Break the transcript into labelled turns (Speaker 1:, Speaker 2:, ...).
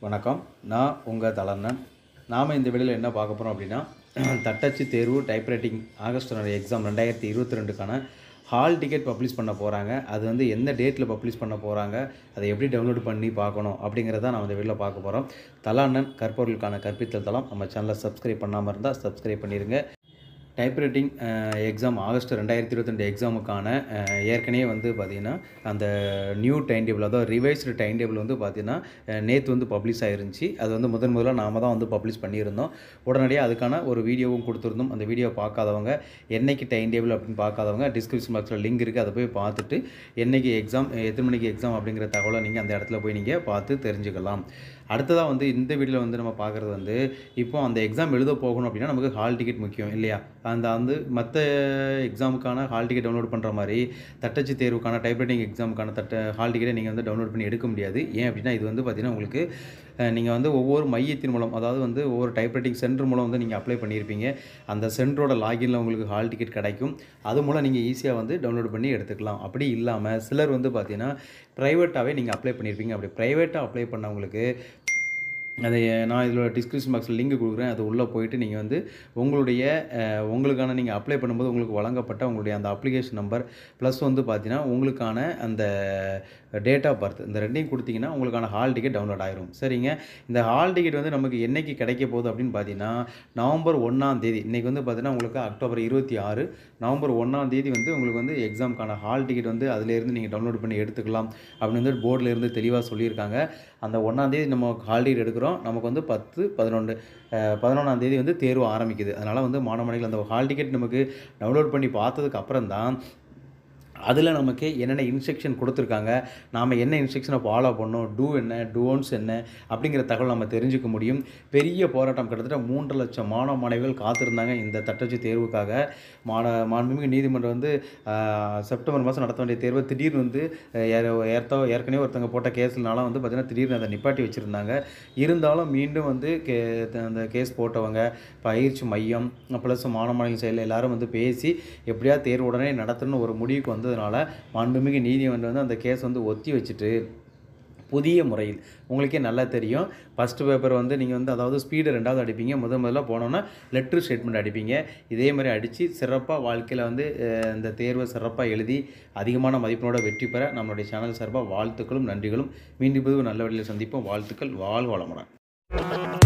Speaker 1: வணக்கம் நான் உங்கள் தலண்ணன் நாம் இந்த வீடியோவில் என்ன பார்க்க போகிறோம் அப்படின்னா தட்டச்சு தேர்வு டைப்ரைட்டிங் ஆகஸ்ட் எக்ஸாம் ரெண்டாயிரத்தி இருபத்தி ரெண்டுக்கான ஹால் டிக்கெட் பப்ளிஷ் பண்ண போகிறாங்க அது வந்து எந்த டேட்டில் பப்ளிஷ் பண்ண போகிறாங்க அதை எப்படி டவுன்லோட் பண்ணி பார்க்கணும் அப்படிங்கிறத நான் இந்த வீடியோவில் பார்க்க போகிறோம் தலாண்ணன் கற்பவர்களுக்கான கற்பித்தல் தளம் நம்ம சேனலை சப்ஸ்கிரைப் பண்ணாமல் இருந்தால் சப்ஸ்கிரைப் பண்ணிடுங்க டைப்ரைட்டிங் எக்ஸாம் ஆகஸ்ட் ரெண்டாயிரத்தி இருபத்தெண்டு எக்ஸாமுக்கான அஹ், ஏற்கனவே வந்து பார்த்திங்கன்னா அந்த நியூ டைம் டேபிள் அதாவது ரிவைஸ்டு டைம் டேபிள் வந்து பார்த்திங்கன்னா நேற்று வந்து பப்ளிஷ் ஆயிருந்துச்சு அது வந்து முதன் முதல்ல நாம தான் வந்து பப்ளிஷ் பண்ணியிருந்தோம் உடனடியாக அதுக்கான ஒரு வீடியோவும் கொடுத்துருந்தோம் அந்த வீடியோ பார்க்காதவங்க என்னைக்கு டைம் டேபிள் அப்படின்னு பார்க்காதவங்க டிஸ்கிரிப்ஷன் பாக்ஸில் லிங்க் இருக்குது அதை போய் பார்த்துட்டு என்னைக்கு எக்ஸாம் எத்தனை மணிக்கு எக்ஸாம் அப்படிங்கிற தகவலை நீங்கள் அந்த இடத்துல போய் நீங்கள் பார்த்து தெரிஞ்சுக்கலாம் அடுத்ததாக வந்து இந்த வீடியோவில் வந்து நம்ம பார்க்குறது வந்து இப்போ அந்த எக்ஸாம் எழுத போகணும் அப்படின்னா நமக்கு ஹால் டிக்கெட் முக்கியம் இல்லையா அந்த வந்து மற்ற எக்ஸாமுக்கான ஹால் டிக்கெட் டவுன்லோட் பண்ணுற மாதிரி தட்டச்சு தேர்வுக்கான டைப்ரைட்டிங் எக்ஸாமுக்கான தட்ட ஹால் டிக்கெட்டை நீங்கள் வந்து டவுன்லோட் பண்ணி எடுக்க முடியாது ஏன் அப்படின்னா இது வந்து பார்த்திங்கன்னா உங்களுக்கு நீங்கள் வந்து ஒவ்வொரு மையத்தின் மூலம் அதாவது வந்து ஒவ்வொரு டைப்ரைட்டிங் சென்டர் மூலம் வந்து நீங்கள் அப்ளை பண்ணியிருப்பீங்க அந்த சென்டரோட லாகினில் உங்களுக்கு ஹால் டிக்கெட் கிடைக்கும் அது மூலம் நீங்கள் ஈஸியாக வந்து டவுன்லோட் பண்ணி எடுத்துக்கலாம் அப்படி இல்லாமல் சிலர் வந்து பார்த்தீங்கன்னா ப்ரைவேட்டாகவே நீங்கள் அப்ளை பண்ணியிருப்பீங்க அப்படி ப்ரைவேட்டாக அப்ளை பண்ணவங்களுக்கு அதை நான் இதில் டிஸ்கிரிப்ஷன் பாக்ஸில் லிங்க் கொடுக்குறேன் அது உள்ளே போயிட்டு நீங்கள் வந்து உங்களுடைய அஹ், உங்களுக்கான நீங்கள் அப்ளை பண்ணும்போது உங்களுக்கு வழங்கப்பட்ட உங்களுடைய அந்த அப்ளிகேஷன் நம்பர் ப்ளஸ் வந்து பார்த்தீங்கன்னா உங்களுக்கான அந்த டேட் ஆஃப் பர்த் இந்த ரெண்டையும் கொடுத்தீங்கன்னா உங்களுக்கான ஹால் டிக்கெட் டவுன்லோட் ஆயிரும் சரிங்க இந்த ஹால் டிக்கெட் வந்து நமக்கு என்னைக்கு கிடைக்க போகுது அப்படின்னு பார்த்தீங்கன்னா நவம்பர் ஒன்றாம் தேதி இன்றைக்கி வந்து பார்த்தீங்கன்னா உங்களுக்கு அக்டோபர் இருபத்தி ஆறு நவம்பர் ஒன்றாம் தேதி வந்து உங்களுக்கு வந்து எக்ஸாமுக்கான ஹால் டிக்கெட் வந்து அதிலேருந்து நீங்கள் டவுன்லோட் பண்ணி எடுத்துக்கலாம் அப்படின்னு வந்து போர்டில் இருந்து தெளிவாக சொல்லியிருக்காங்க அந்த ஒன்றாம் தேதி நம்ம ஹால் டிக்கெட் எடுக்கிறோம் நமக்கு வந்து பத்து பதினொன்று பதினொன்றாம் தேதி வந்து தேர்வு ஆரம்பிக்குது அதனால் வந்து மாணவர்கள் அந்த ஹால் டிக்கெட் நமக்கு டவுன்லோட் பண்ணி பார்த்ததுக்கு அப்புறம் தான் அதில் நமக்கு என்னென்ன இன்ஸ்ட்ரக்ஷன் கொடுத்துருக்காங்க நாம் என்ன இன்ஸ்ட்ரக்ஷனை ஃபாலோ பண்ணணும் டூ என்ன டூன்ஸ் என்ன அப்படிங்கிற தகவல் நம்ம தெரிஞ்சுக்க முடியும் பெரிய போராட்டம் கிட்டத்தட்ட மூன்று லட்சம் மாணவ மாணவிகள் காத்திருந்தாங்க இந்த தட்டச்சு தேர்வுக்காக மாண மாண்புமிகு நீதிமன்றம் வந்து ஆஹ், செப்டம்பர் மாதம் நடத்த வேண்டிய தேர்வை திடீர்னு வந்து அஹ், ஏற- ஏற்ற ஏற்கனவே ஒருத்தங்க போட்ட கேஸ்னால வந்து பார்த்திங்கன்னா திடீர்னு அதை நிப்பாட்டி வச்சுருந்தாங்க இருந்தாலும் மீண்டும் வந்து கே அந்த கேஸ் போட்டவங்க பயிற்சி மையம் ப்ளஸ் மாணவ மாணவிகள் சைடில் எல்லாரும் வந்து பேசி எப்படியா தேர்வு உடனே நடத்தணும்னு ஒரு முடிவுக்கு வந்ததுனால மாண்புமிகு நீதிமன்றம் வந்து அந்த கேஸ் வந்து ஒத்தி வச்சுட்டு புதிய முறையில் உங்களுக்கே நல்லா தெரியும் ஃபஸ்ட்டு பேப்பர் வந்து நீங்கள் வந்து அதாவது ஸ்பீடு ரெண்டாவது அடிப்பீங்க முதல் முதல்ல போனோன்னா லெட்ரு ஸ்டேட்மெண்ட் அடிப்பீங்க இதே மாதிரி அடித்து சிறப்பாக வாழ்க்கையில் வந்து அஹ், இந்த தேர்வை சிறப்பாக எழுதி அதிகமான மதிப்பெண்ணோட வெற்றி பெற நம்மளுடைய சேனல் சார்பாக வாழ்த்துக்களும் நன்றிகளும் மீண்டும் புது நல்ல வழியில் சந்திப்போம் வாழ்த்துக்கள் வாழ் வளமுடன்